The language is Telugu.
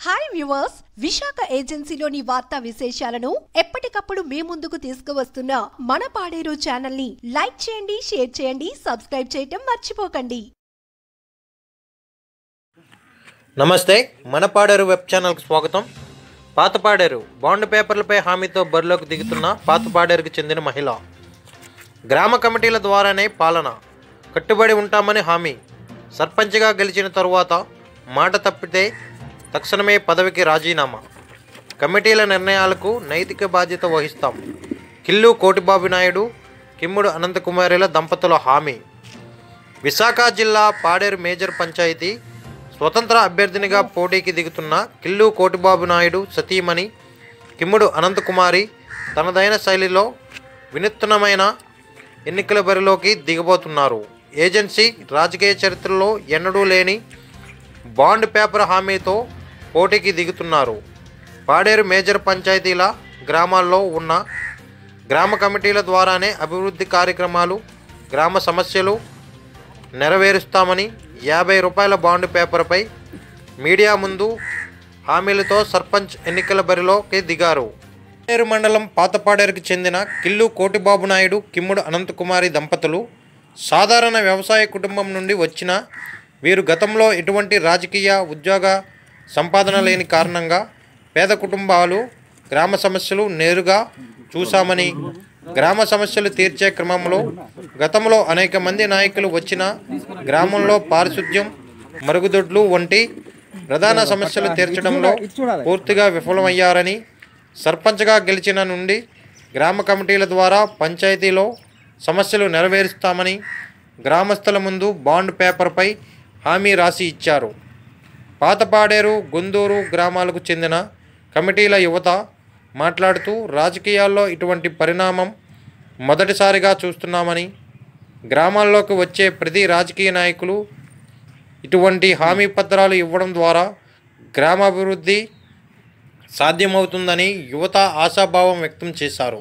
హాయ్ వ్యూవర్స్ విశాఖ ఏజెన్సీలోని వార్తా విశేషాలను ఎప్పటికప్పుడు మీ ముందుకు తీసుకువస్తున్న మన పాడేరు ఛానల్ ని లైక్ చేయండి షేర్ చేయండి సబ్స్క్రైబ్ చేయటం మర్చిపోకండి నమస్తే మన పాడేరు వెబ్ ఛానల్కి స్వాగతం పాతపాడేరు బాండ్ పేపర్లపై హామీతో బరిలోకి దిగుతున్న పాతపాడేరుకు చెందిన మహిళ గ్రామ కమిటీల ద్వారానే పాలన కట్టుబడి ఉంటామని హామీ సర్పంచ్గా గెలిచిన తరువాత మాట తప్పితే తక్షణమే పదవికి రాజీనామా కమిటీల నిర్ణయాలకు నైతిక బాధ్యత వహిస్తాం కిల్లు కోటిబాబు నాయుడు కిమ్ముడు అనంతకుమారుల దంపతుల హామీ విశాఖ జిల్లా పాడేరు మేజర్ పంచాయతీ స్వతంత్ర అభ్యర్థినిగా పోటీకి దిగుతున్న కిల్లు కోటిబాబు నాయుడు సతీమణి కిమ్ముడు అనంతకుమారి తనదైన శైలిలో వినూత్నమైన ఎన్నికల బరిలోకి దిగబోతున్నారు ఏజెన్సీ రాజకీయ చరిత్రలో ఎన్నడూ లేని బాండ్ పేపర్ హామీతో పోటీకి దిగుతున్నారు పాడేరు మేజర్ పంచాయతీల గ్రామాల్లో ఉన్న గ్రామ కమిటీల ద్వారానే అభివృద్ధి కార్యక్రమాలు గ్రామ సమస్యలు నెరవేరుస్తామని యాభై రూపాయల బాండ్ పేపర్పై మీడియా ముందు హామీలతో సర్పంచ్ ఎన్నికల బరిలోకి దిగారు పాడేరు మండలం పాతపాడేరుకు చెందిన కిల్లు కోటిబాబు నాయుడు కిమ్ముడు అనంతకుమారి దంపతులు సాధారణ వ్యవసాయ కుటుంబం నుండి వచ్చిన వీరు గతంలో ఎటువంటి రాజకీయ ఉద్యోగ సంపాదన లేని కారణంగా పేద కుటుంబాలు గ్రామ సమస్యలు నేరుగా చూశామని గ్రామ సమస్యలు తీర్చే క్రమంలో గతంలో అనేక మంది నాయకులు వచ్చిన గ్రామంలో పారిశుద్ధ్యం మరుగుదొడ్లు వంటి ప్రధాన సమస్యలు తీర్చడంలో పూర్తిగా విఫలమయ్యారని సర్పంచ్గా గెలిచిన నుండి గ్రామ కమిటీల ద్వారా పంచాయతీలో సమస్యలు నెరవేరుస్తామని గ్రామస్తుల ముందు బాండ్ పేపర్పై హామీ రాసి ఇచ్చారు పాతపాడేరు గుందూరు గ్రామాలకు చెందిన కమిటీల యువత మాట్లాడుతూ రాజకీయాల్లో ఇటువంటి పరిణామం మొదటిసారిగా చూస్తున్నామని గ్రామాల్లోకి వచ్చే ప్రతి రాజకీయ నాయకులు ఇటువంటి హామీ పత్రాలు ఇవ్వడం ద్వారా గ్రామాభివృద్ధి సాధ్యమవుతుందని యువత ఆశాభావం వ్యక్తం చేశారు